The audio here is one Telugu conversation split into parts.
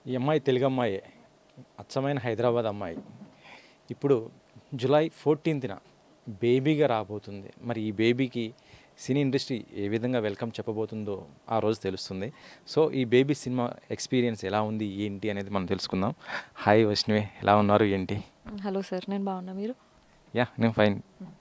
ఈ అమ్మాయి తెలుగు అమ్మాయే అచ్చమైన హైదరాబాద్ అమ్మాయి ఇప్పుడు జూలై ఫోర్టీన్త్న బేబీగా రాబోతుంది మరి ఈ బేబీకి సినీ ఇండస్ట్రీ ఏ విధంగా వెల్కమ్ చెప్పబోతుందో ఆ రోజు తెలుస్తుంది సో ఈ బేబీ సినిమా ఎక్స్పీరియన్స్ ఎలా ఉంది ఏంటి అనేది మనం తెలుసుకుందాం హాయ్ వైష్ణవి ఎలా ఉన్నారు ఏంటి హలో సార్ నేను బాగున్నా మీరు యా నేను ఫైన్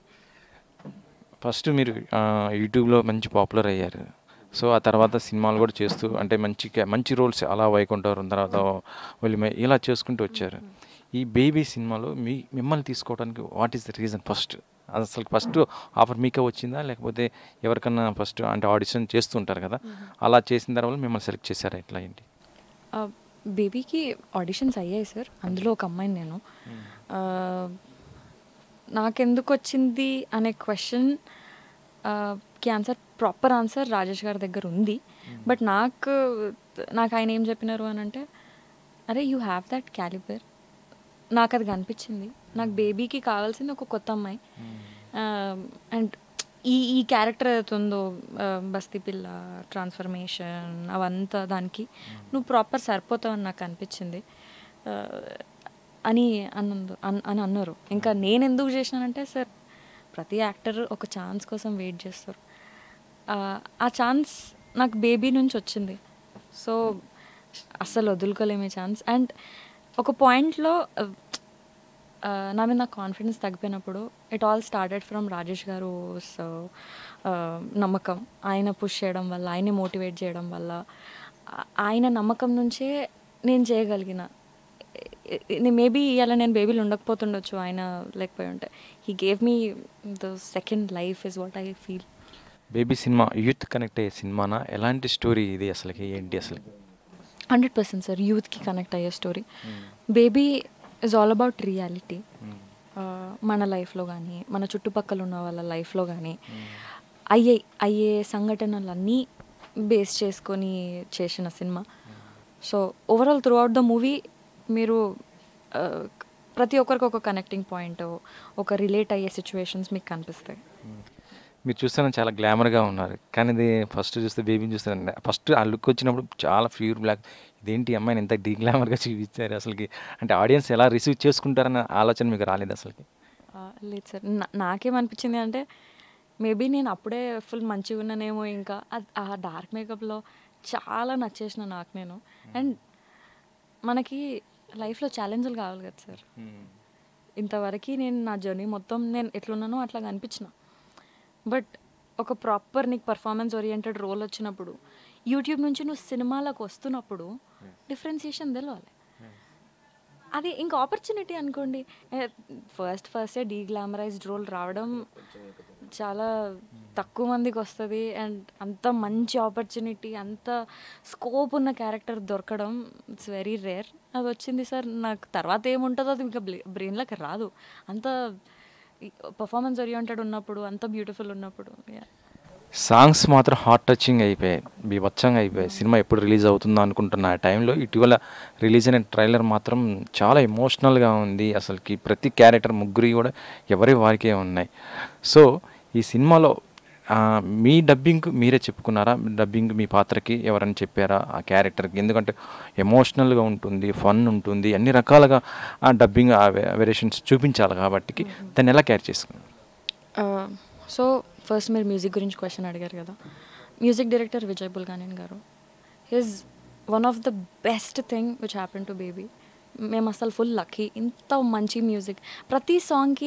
ఫస్ట్ మీరు ఆ, యూట్యూబ్లో మంచి పాపులర్ అయ్యారు సో ఆ తర్వాత సినిమాలు కూడా చేస్తూ అంటే మంచి ca- మంచి రోల్స్ అలా వైకుంఠవరం తర్వాత వెళ్ళి ఇలా చేసుకుంటూ వచ్చారు ఈ బేబీ సినిమాలో మీ మిమ్మల్ని తీసుకోవడానికి what is the reason first అసలు ఫస్ట్ ఆఫర్ మీకే వచ్చిందా లేకపోతే ఎవరికన్నా ఫస్ట్ అంటే ఆడిషన్ చేస్తూ ఉంటారు కదా అలా చేసిన తర్వాత మిమ్మల్ని సెలెక్ట్ చేశారా ఎట్లా ఏంటి ఆ, బేబీకి ఆడిషన్స్ అయ్యాయి సార్ అందులో ఒక అమ్మాయిని నేను ఆ, నాకెందుకు వచ్చింది అనే క్వశ్చన్ కి ఆన్సర్ ప్రాపర్ ఆన్సర్ రాజేష్ గారి దగ్గర ఉంది బట్ నాకు నాకు ఆయన ఏం చెప్పినారు అని అంటే అరే యూ హ్యావ్ దట్ క్యాలిబర్ నాకు అది కనిపించింది నాకు బేబీకి కావాల్సింది ఒక కొత్త అమ్మాయి అండ్ ఈ ఈ క్యారెక్టర్ ఏదైతే ఉందో ఆ, బస్తీ పిల్ల ట్రాన్స్ఫర్మేషన్ అవంతా దానికి నువ్వు ప్రాపర్ సరిపోతావు అని నాకు అనిపించింది ఆ, అని అన్నందు అన్- అని అన్నారు ఇంకా నేను ఎందుకు చేసినానంటే సార్ ప్రతి యాక్టర్ ఒక ఛాన్స్ కోసం వెయిట్ చేస్తారు ఆ, ఆ ఛాన్స్ నాకు బేబీ నుంచి వచ్చింది సో అస్సలు వదులుకోలేమే ఛాన్స్ అండ్ ఒక పాయింట్లో నా మీద నాకు కాన్ఫిడెన్స్ తగ్గిపోయినప్పుడు it all started from Rajesh garu so నమ్మకం ఆయన పుష్ చేయడం వల్ల ఆయనే మోటివేట్ చేయడం వల్ల ఆ- ఆయన నమ్మకం నుంచే నేను చేయగలిగిన మేబీ ఇవాళ నేను బేబీలు ఉండకపోతుండొచ్చు ఆయన లేకపోయి ఉంటే he gave me the second life is what I feel Baby cinema youth connect అయ్యే సినిమానా ఎలాంటి స్టోరీ ఇది అసలుకి ఏంటి అసలుకి హండ్రెడ్ పర్సెంట్ సార్ యూత్కి కనెక్ట్ అయ్యే story Baby is all about reality మన లైఫ్లో కానీ మన చుట్టుపక్కల ఉన్న వాళ్ళ లైఫ్లో కానీ అయ్యే అయ్యే సంఘటనలన్నీ బేస్ చేసుకొని చేసిన cinema so overall throughout the movie మీరు ఆ, ప్రతి ఒక్కరికి ఒక కనెక్టింగ్ పాయింట్ ఒక రిలేట్ అయ్యే సిచ్యువేషన్స్ మీకు కనిపిస్తాయి మీరు చూస్తే చాలా గ్లామర్గా ఉన్నారు కానీ ఇది ఫస్ట్ చూస్తే బేబీని చూస్తే ఫస్ట్ ఆ లుక్ వచ్చినప్పుడు చాలా ప్యూర్ బ్లాక్ ఇదేంటి ఈ అమ్మాయిని ఎంత డీ గ్లామర్గా చూపించారు అసలుకి అంటే ఆడియన్స్ ఎలా రిసీవ్ చేసుకుంటారన్న ఆలోచన మీకు రాలేదు అసలుకి ఆ, లేదు సార్ నా- నాకేమనిపించింది అంటే మేబీ నేను అప్పుడే ఫుల్ మంచిగా ఉన్నానేమో ఇంకా అద్- ఆ డార్క్ మేకప్లో చాలా నచ్చేసిన నాకు నేను అండ్ మనకి లైఫ్లో ఛాలెంజ్లు కావాలి కదా సార్ ఇంతవరకు నేను నా జర్నీ మొత్తం నేను ఎట్లున్నానో అట్లా కనిపించిన బట్ ఒక ప్రాపర్ నీకు పర్ఫార్మెన్స్ ఓరియంటెడ్ రోల్ వచ్చినప్పుడు యూట్యూబ్ నుంచి నువ్వు సినిమాలకు వస్తున్నప్పుడు డిఫరెన్సియేషన్ తెలవాలి అది ఇంకా ఆపర్చునిటీ అనుకోండి ఫస్ట్ ఫస్టే డీ గ్లామరైజ్డ్ రోల్ రావడం చాలా తక్కువ మందికి వస్తుంది అండ్ అంత మంచి ఆపర్చునిటీ అంత స్కోప్ ఉన్న క్యారెక్టర్ దొరకడం ఇట్స్ వెరీ రేర్ అది వచ్చింది సార్ నాకు తర్వాత ఏముంటుందో అది ఇంకా బ్రెయిన్లోకి రాదు అంత పర్ఫార్మెన్స్ ఓరియంటెడ్ ఉన్నప్పుడు అంత బ్యూటిఫుల్ ఉన్నప్పుడు yeah. సాంగ్స్ మాత్రం హార్ట్ టచింగ్ అయిపోయాయి బీభత్సంగా అయిపోయాయి సినిమా ఎప్పుడు రిలీజ్ అవుతుందో అనుకుంటున్న ఆ టైంలో ఇటీవల రిలీజ్ అయిన ట్రైలర్ మాత్రం చాలా ఎమోషనల్గా ఉంది అసలుకి ప్రతి క్యారెక్టర్ ముగ్గురి కూడా ఎవరి వారికే ఉన్నాయి సో ఈ సినిమాలో ఆ, మీ డబ్బింగ్ మీరే చెప్పుకున్నారా డబ్బింగ్ మీ పాత్రకి ఎవరైనా చెప్పారా ఆ క్యారెక్టర్కి ఎందుకంటే ఎమోషనల్గా ఉంటుంది ఫన్ ఉంటుంది అన్ని రకాలుగా ఆ డబ్బింగ్ ఆ వేరియేషన్స్ చూపించాలి కాబట్టి దాన్ని ఎలా క్యారీ చేసుకున్నారు సో ఫస్ట్ మీరు మ్యూజిక్ గురించి క్వశ్చన్ అడిగారు కదా music director Vijay Bulganin garu his one of the best thing which happen to Baby మేము అసలు ఫుల్ లక్కీ ఇంత మంచి మ్యూజిక్ ప్రతి సాంగ్కి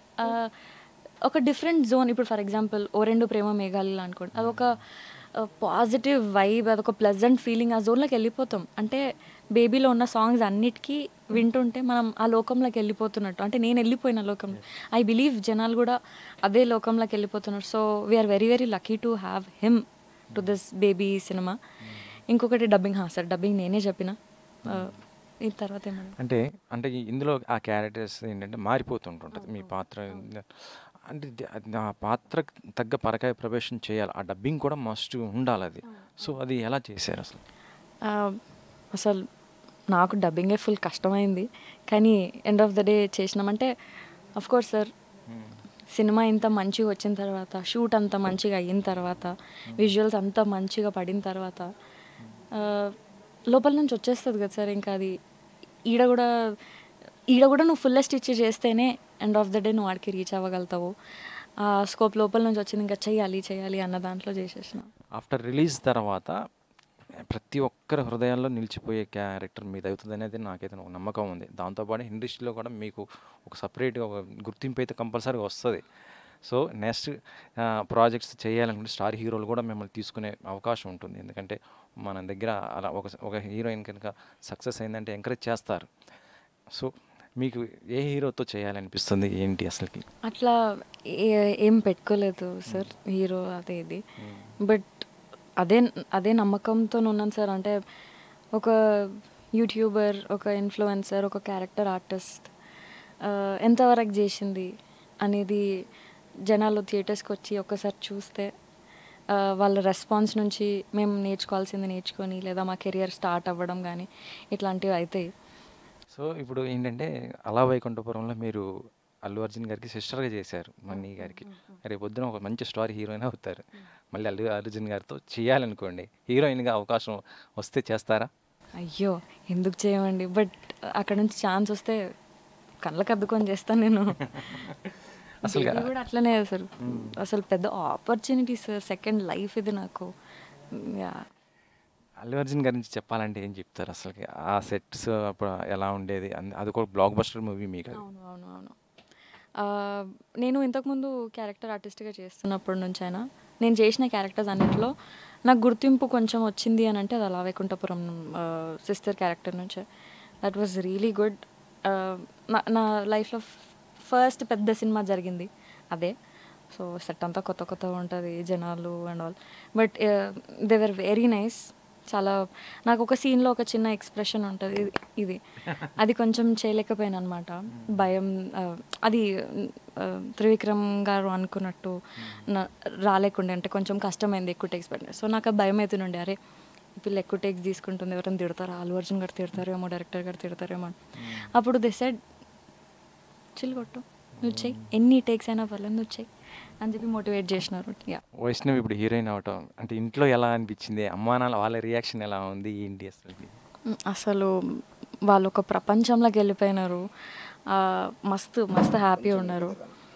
ఒక డిఫరెంట్ జోన్ ఇప్పుడు ఫర్ ఎగ్జాంపుల్ ఓ రెండు ప్రేమ మేఘాలు అనుకోండి అదొక పాజిటివ్ వైబ్ అదొక ప్లెజెంట్ ఫీలింగ్ ఆ జోన్లోకి వెళ్ళిపోతాం అంటే బేబీలో ఉన్న సాంగ్స్ అన్నిటికీ వింటుంటే మనం ఆ లోకంలోకి వెళ్ళిపోతున్నట్టు అంటే నేను వెళ్ళిపోయిన లోకంలో ఐ బిలీవ్ జనాలు కూడా అదే లోకంలోకి వెళ్ళిపోతున్నారు so we are very very lucky to have him to this Baby cinema ఇంకొకటి డబ్బింగ్ హా సార్ డబ్బింగ్ నేనే చెప్పిన ఆ, ఈ తర్వాత ఏమన్నా అంటే అంటే ఈ- ఇందులో ఆ క్యారెక్టర్స్ ఏంటంటే మారిపోతుంటుంటుంది మీ పాత్ర అంటే ఇది- అది ఆ పాత్రకు తగ్గ పరకాయ ప్రవేశం చేయాలి ఆ డబ్బింగ్ కూడా మస్ట్ ఉండాలి అది సో అది ఎలా చేశారు అసలు ఆ, అసలు నాకు డబ్బింగే ఫుల్ కష్టమైంది కానీ ఎండ్ ఆఫ్ ద డే చేసినామంటే అఫ్ కోర్స్ సార్ సినిమా ఇంత మంచిగా వచ్చిన తర్వాత షూట్ అంత మంచిగా అయిన తర్వాత విజువల్స్ అంత మంచిగా పడిన తర్వాత ఆ, లోపల నుంచి వచ్చేస్తుంది కదా సార్ ఇంకా అది ఈడ కూడా ఈడ కూడా నువ్వు ఫుల్లెస్ట్ ఇచ్చి చేస్తేనే ఎండ్ ఆఫ్ ద డే నువ్వు వాడికి రీచ్ అవ్వగలుగుతావు ఆ స్కోప్ లోపల నుంచి వచ్చింది ఇంకా చెయ్యాలి చేయాలి అన్న దాంట్లో చేసేసిన ఆఫ్టర్ రిలీజ్ తర్వాత ప్రతి ఒక్కరి హృదయాల్లో నిలిచిపోయే క్యారెక్టర్ మీది అవుతుంది అనేది నాకైతే ఒక నమ్మకం ఉంది దాంతోపాటు ఇండస్ట్రీలో కూడా మీకు ఒక సపరేట్గా ఒక గుర్తింపు అయితే కంపల్సరీగా వస్తుంది సో నెక్స్ట్ ప్రాజెక్ట్స్ చేయాలనుకుంటే స్టార్ హీరోలు కూడా మిమ్మల్ని తీసుకునే అవకాశం ఉంటుంది ఎందుకంటే మన దగ్గర అలా ఒక ఒక హీరోయిన్ కనుక సక్సెస్ అయిందంటే ఎంకరేజ్ చేస్తారు సో మీకు ఏ హీరోతో చేయాలనిపిస్తుంది ఏంటి అసలుకి అట్లా ఏ- ఏం పెట్టుకోలేదు సార్ హీరో అదే ఇది బట్ అదే అదే నమ్మకంతో ఉన్నాను సార్ అంటే ఒక యూట్యూబర్ ఒక ఇన్ఫ్లుయెన్సర్ ఒక క్యారెక్టర్ ఆర్టిస్ట్ ఎంతవరకు చేసింది అనేది జనాలు థియేటర్స్కి వచ్చి ఒక్కసారి చూస్తే ఆ, వాళ్ళ రెస్పాన్స్ నుంచి మేము నేర్చుకోవాల్సింది నేర్చుకొని లేదా మా కెరియర్ స్టార్ట్ అవ్వడం కానీ ఇట్లాంటివి అవుతాయి సో ఇప్పుడు ఏంటంటే అలా వైకుంఠపురంలో మీరు అల్లు అర్జున్ గారికి సిస్టర్గా చేశారు మన్నీ గారికి రేపు పొద్దున ఒక మంచి స్టార్ హీరోయిన్ అవుతారు మళ్ళీ అల్లు అర్జున్ గారితో చేయాలనుకోండి హీరోయిన్గా అవకాశం వస్తే చేస్తారా అయ్యో ఎందుకు చేయమండి బట్ అక్కడ నుంచి ఛాన్స్ వస్తే కళ్ళకి అద్దుకొని చేస్తాను నేను అసలు Baby కూడా అట్లనే అసలు అసలు పెద్ద ఆపర్చునిటీ సార్ సెకండ్ లైఫ్ ఇది నాకు యా అల్లు అర్జున్ గారి నుంచి చెప్పాలంటే ఏం చెప్తారు అసలుకి ఆ సెట్స్ అప్పుడు ఎలా ఉండేది అన్- అది ఒక బ్లాక్ బస్టర్ మూవీ మీకు అది అవును అవును అవును ఆ, నేను ఇంతకుముందు క్యారెక్టర్ ఆర్టిస్ట్గా చేస్తున్నప్పటి నుంచి అయినా నేను చేసిన క్యారెక్టర్స్ అన్నింటిలో నాకు గుర్తింపు కొంచెం వచ్చింది అని అంటే అది అలా వైకుంఠపురం సిస్టర్ క్యారెక్టర్ నుంచే దట్ వాజ్ రియలీ గుడ్ నా నా లైఫ్లో ఫస్ట్ పెద్ద సినిమా జరిగింది అదే సో సెట్ అంతా కొత్త కొత్తగా ఉంటుంది జనాలు and all but they were very nice చాలా నాకు ఒక సీన్లో ఒక చిన్న ఎక్స్ప్రెషన్ ఉంటుంది ఇది- ఇది అది కొంచెం చేయలేకపోయాను అనమాట భయం ఆ, అది ఆ, త్రివిక్రమ్ గారు అనుకున్నట్టు నా- రాలేకుండే అంటే కొంచెం కష్టమైంది ఎక్కువ టేక్స్ పెట్టిన సో నాకు ఆ భయం అవుతుండే అరే ఈ పిల్ల ఎక్కువ టేక్స్ తీసుకుంటుంది ఎవరైనా తిడతారా అల్లు అర్జున్ గారు తిడతారేమో డైరెక్టర్ గారు తిడతారేమో అని అప్పుడు ది సెడ్ చిల్ కొట్టు నువ్వు చెయ్యి ఎన్ని టేక్స్ అయినా పర్లేదు నువ్వు చెయ్యి అని చెప్పి మోటివేట్ చేసినారు యా వైష్ణవి ఇప్పుడు హీరోయిన్ అవటం అంటే ఇంట్లో ఎలా అనిపించింది అమ్మా నాన్న వాళ్ళ రియాక్షన్ ఎలా ఉంది ఏంటి అసలుకి మ్, అసలు వాళ్ళు ఒక ప్రపంచంలోకి వెళ్ళిపోయినారు ఆ, మస్తు మస్తు హ్యాపీ ఉన్నారు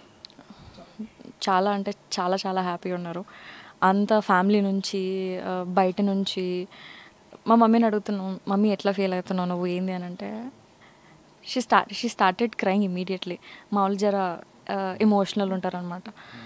చాలా అంటే చాలా చాలా హ్యాపీ ఉన్నారు అంత ఫ్యామిలీ నుంచి ఆ, బయట నుంచి మా మమ్మీని అడుగుతున్నాం మమ్మీ ఎట్లా ఫీల్ అవుతున్నావు నువ్వు ఏంది అని అంటే she start she started crying immediately మామూలు జర ఎమోషనల్ ఉంటారనమాట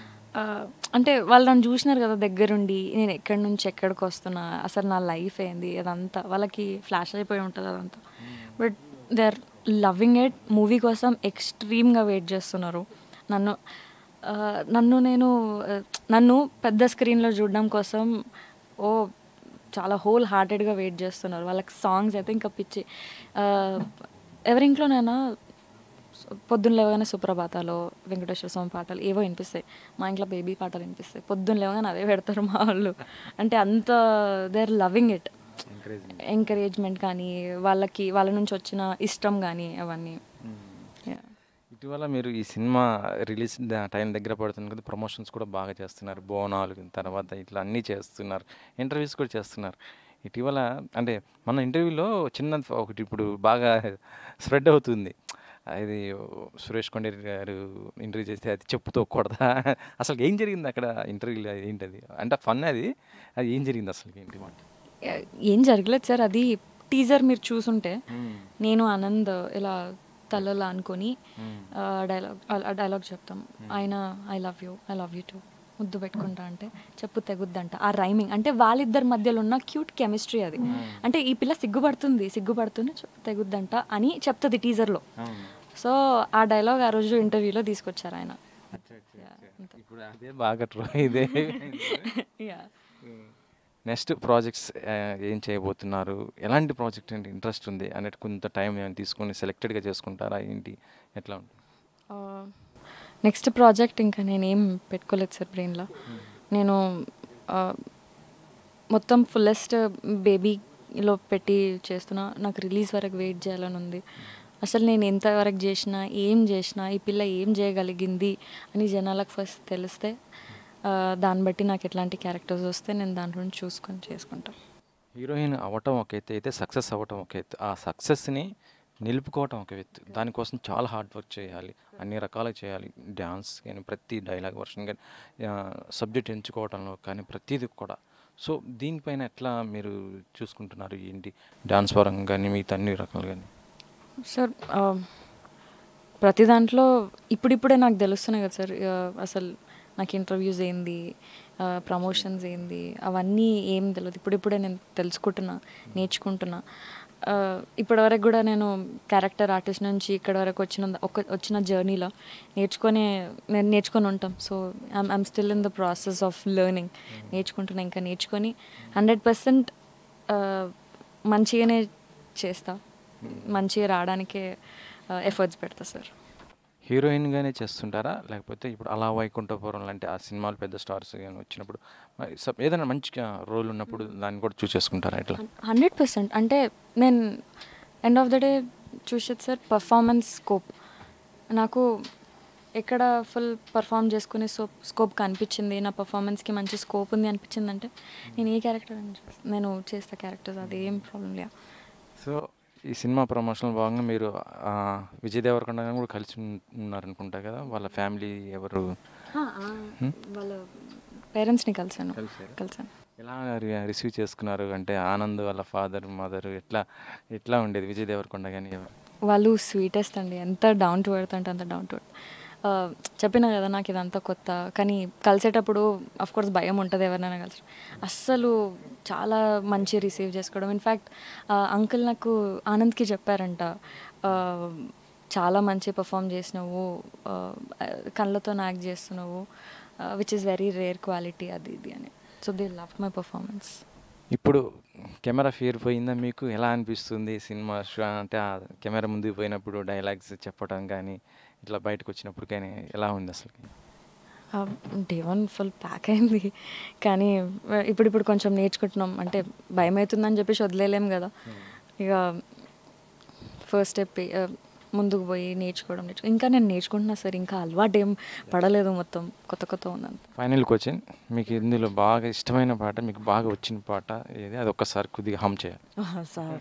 అంటే వాళ్ళు నన్ను చూసినారు కదా దగ్గరుండి నేను ఎక్కడి నుంచి ఎక్కడికి వస్తున్నా అసలు నా లైఫ్ ఏంది అదంతా వాళ్ళకి ఫ్లాష్ అయిపోయి ఉంటుంది అదంతా but they are loving it movie కోసం ఎక్స్ట్రీమ్గా వెయిట్ చేస్తున్నారు నన్ను ఆ, నన్ను నేను ఆ, నన్ను పెద్ద స్క్రీన్లో చూడడం కోసం ఓ చాలా హోల్ హార్టెడ్గా వెయిట్ చేస్తున్నారు వాళ్ళకి సాంగ్స్ అయితే ఇంకా పిచ్చి ఆ, ఎవరింట్లోనైనా పొద్దున్న లేవగానే సుప్రభాతాలు వెంకటేశ్వర స్వామి పాటలు ఏవో వినిపిస్తాయి మా ఇంట్లో బేబీ పాటలు వినిపిస్తాయి పొద్దున్న లేవగానే అవే పెడతారు మా వాళ్ళు అంటే అంత they are loving it encouragement కానీ వాళ్ళకి వాళ్ళ నుంచి వచ్చిన ఇష్టం కానీ అవన్నీ Yeah. ఇటీవల మీరు ఈ సినిమా రిలీజ్ టైం దగ్గర పడుతుంది కదా ప్రమోషన్స్ కూడా బాగా చేస్తున్నారు బోనాలు తర్వాత ఇట్లా అన్నీ చేస్తున్నారు ఇంటర్వ్యూస్ కూడా చేస్తున్నారు ఇటీవల అంటే మన ఇంటర్వ్యూలో చిన్న ఒకటి ఇప్పుడు బాగా స్ప్రెడ్ అవుతుంది ఇది సురేష్ కొండేరి గారు ఇంటర్వ్యూ చేస్తే అది చెప్పుతో కూడదా అసలు ఏం జరిగింది అక్కడ ఇంటర్వ్యూలో ఏంటది అంటే ఫన్ అది అది ఏం జరిగింది అసలు ఏంటి మాట ఏం జరగలేదు సార్ అది టీజర్ మీరు చూసుంటే నేను ఆనంద్ ఇలా తలలో అనుకొని డైలాగ్ డైలాగ్ చెప్తాం ఆయన I love you I love you too ముద్దు పెట్టుకుంటా అంటే చెప్పు తెగుద్దంట ఆ రైమింగ్ అంటే వాళ్ళిద్దరి మధ్యలో ఉన్న క్యూట్ కెమిస్ట్రీ అది అంటే ఈ పిల్ల సిగ్గుపడుతుంది సిగ్గుపడుతుంది చెప్పు తెగుద్దంట అని చెప్తుంది టీజర్లో సో ఆ డైలాగ్ ఆ రోజు ఇంటర్వ్యూలో తీసుకొచ్చారు ఆయన ఇప్పుడు అదే బాగా ట్రో ఇదే యా నెక్స్ట్ ప్రాజెక్ట్స్ ఏం చేయబోతున్నారు ఎలాంటి ప్రాజెక్ట్ అంటే ఇంట్రెస్ట్ ఉంది అన్నట్టు కొంత టైం ఏమైనా తీసుకొని సెలెక్టెడ్గా చేసుకుంటారా ఏంటి ఎట్లా ఉంటుంది నెక్స్ట్ ప్రాజెక్ట్ ఇంకా నేనేం పెట్టుకోలేదు సార్ బ్రెయిన్లో నేను ఆ, మొత్తం ఫుల్లెస్ట్ బేబీలో పెట్టి చేస్తున్నా నాకు రిలీజ్ వరకు వెయిట్ చేయాలని ఉంది అసలు నేను ఎంతవరకు చేసినా ఏం చేసినా ఈ పిల్ల ఏం చేయగలిగింది అని జనాలకు ఫస్ట్ తెలిస్తే ఆ, దాన్ని బట్టి నాకు ఎట్లాంటి క్యారెక్టర్స్ వస్తే నేను దాంట్లో నుంచి చూసుకొని చేసుకుంటాను హీరోయిన్ అవ్వటం ఒక ఎత్తు అయితే సక్సెస్ అవ్వటం ఒక ఎత్తు ఆ సక్సెస్ని నిలుపుకోవటం ఒక ఎత్తు దానికోసం చాలా హార్డ్ వర్క్ చేయాలి అన్ని రకాలుగా చేయాలి డ్యాన్స్ కానీ ప్రతి డైలాగ్ వర్షన్ కానీ సబ్జెక్ట్ ఎంచుకోవడంలో కానీ ప్రతిదీ కూడా సో దీనిపైన ఎట్లా మీరు చూసుకుంటున్నారు ఏంటి డ్యాన్స్ పరంగా కానీ మిగతా అన్ని రకాలు కానీ సార్ ఆ, ప్రతి దాంట్లో ఇప్పుడిప్పుడే నాకు తెలుస్తున్నాయి కదా సార్ ఆ, అసలు నాకు ఇంటర్వ్యూస్ ఏంది ప్రమోషన్స్ ఏంది అవన్నీ ఏం తెలియదు ఇప్పుడిప్పుడే నేను తెలుసుకుంటున్నా నేర్చుకుంటున్నా ఆ, ఇప్పటివరకు కూడా నేను క్యారెక్టర్ ఆర్టిస్ట్ నుంచి ఇక్కడ వరకు వచ్చిన ఒక వచ్చిన జర్నీలో నేర్చుకొని నేను నేర్చుకొని ఉంటాం so I'm I'm still in the process of learning నేర్చుకుంటున్నా ఇంకా నేర్చుకొని హండ్రెడ్ పర్సెంట్ మంచిగానే చేస్తా మంచిగా రావడానికే ఎఫర్ట్స్ పెడతా సార్ హీరోయిన్గానే చేస్తుంటారా లేకపోతే ఇప్పుడు అలా వైకుంఠపురం లాంటి ఆ సినిమాలు పెద్ద స్టార్స్ కానీ వచ్చినప్పుడు మరి సబ్- ఏదైనా మంచి రోల్ ఉన్నప్పుడు దాన్ని కూడా చూస్ చేసుకుంటారా ఎట్లా హండ్రెడ్ పర్సెంట్ అంటే నేను ఎండ్ ఆఫ్ ద డే చూసేది సార్ పర్ఫార్మెన్స్ స్కోప్ నాకు ఎక్కడ ఫుల్ పర్ఫామ్ చేసుకునే సో స్కోప్ కనిపించింది నా పర్ఫార్మెన్స్కి మంచి స్కోప్ ఉంది అనిపించింది అంటే నేను ఏ క్యారెక్టర్ నేను చేస్తా క్యారెక్టర్స్ అది ఏం ప్రాబ్లం లే సో ఈ సినిమా ప్రమోషన్ భాగంగా మీరు ఆ, విజయ్ దేవరకొండ గారిని కూడా కలిసి ఉన్- ఉన్నారనుకుంటా కదా వాళ్ళ ఫ్యామిలీ ఎవరు వాళ్ళ పేరెంట్స్ని కలిసాను కలిసారా? కలిసాను ఎలా రి- రిసీవ్ చేసుకున్నారు అంటే ఆనంద్ వాళ్ళ ఫాదర్ మదర్ ఎట్లా ఎట్లా ఉండేది విజయ్ దేవరకొండ కానీ ఎవరు వాళ్ళు స్వీటెస్ట్ అండి ఎంత డౌన్ టు ఎర్త్ అంటే అంత డౌన్ టు ఎర్త్ చెప్పినా కదా నాకు ఇదంతా కొత్త కానీ కలిసేటప్పుడు అఫ్ కోర్స్ భయం ఉంటుంది ఎవరినైనా కలిసి అస్సలు చాలా మంచి రిసీవ్ చేసుకోవడం ఇన్ఫ్యాక్ట్ అంకుల్ నాకు ఆనంద్కి చెప్పారంట ఆ, చాలా మంచి పర్ఫామ్ చేసినావు ఆ, కళ్ళతో యాక్ట్ చేస్తున్నావు which is very rare quality అది ఇది అని so they love my performance ఇప్పుడు కెమెరా ఫియర్ పోయిందా మీకు ఎలా అనిపిస్తుంది సినిమా షో అంటే ఆ కెమెరా ముందుకు పోయినప్పుడు డైలాగ్స్ చెప్పడం కానీ ఇట్లా బయటకు వచ్చినప్పుడు కానీ ఎలా ఉంది అసలు డే వన్ ఫుల్ ప్యాక్ అయింది కానీ ఇప్పుడు ఇప్పుడు కొంచెం నేర్చుకుంటున్నాం అంటే భయం అవుతుందని చెప్పేసి వదిలేలేం కదా ఇక ఫస్ట్ స్టెప్ ముందుకు పోయి నేర్చుకోవడం నేర్చుకో ఇంకా నేను నేర్చుకుంటున్నా సార్ ఇంకా అలవాటు ఏం పడలేదు మొత్తం కొత్త కొత్త ఉందంత ఫైనల్ క్వశ్చన్ మీకు ఇందులో బాగా ఇష్టమైన పాట మీకు బాగా వచ్చిన పాట ఏది అది ఒక్కసారి కొద్దిగా హమ్ చేయాలి సార్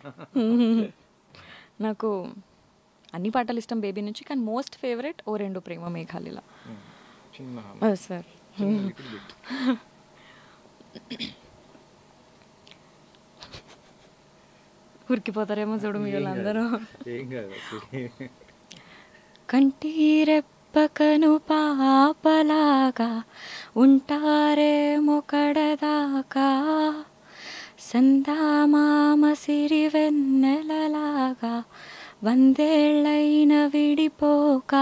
నాకు అన్ని పాటలు ఇష్టం బేబీ నుంచి కానీ మోస్ట్ ఫేవరెట్ ఓ రెండు ప్రేమ మేఘాలిలా చిన్న సార్ ఉరికిపోతారేమో చూడు మీ వాళ్ళందరూ ఏం కాదు కంటిరెప్పకను పాపలాగా ఉంటారేమో కడదాకా సందామామ సిరి వెన్నెలలాగా వందేళ్ళైన విడిపోక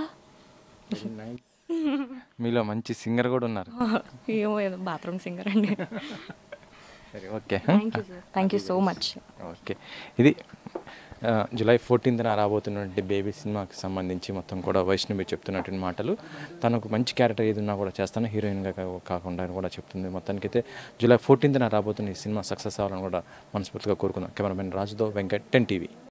మీలో మంచి సింగర్ కూడా ఉన్నారు ఏమో ఏదో బాత్రూమ్ సింగర్ అండి సరే okay thank you sir thank you so much okay ఇది ఆ, జూలై ఫోర్టీన్త్న రాబోతున్నటువంటి బేబీ సినిమాకి సంబంధించి మొత్తం కూడా వైష్ణవి చెప్తున్నటువంటి మాటలు తనకు మంచి క్యారెక్టర్ ఏది ఉన్నా కూడా చేస్తాను హీరోయిన్గా కా- కాకుండా అని కూడా చెప్తుంది మొత్తానికైతే జూలై ఫోర్టీన్త్న రాబోతున్న ఈ సినిమా సక్సెస్ అవ్వాలని కూడా మనస్ఫూర్తిగా కోరుకుందాం కెమెరామెన్ రాజుతో వెంకట్ టెన్ టీవీ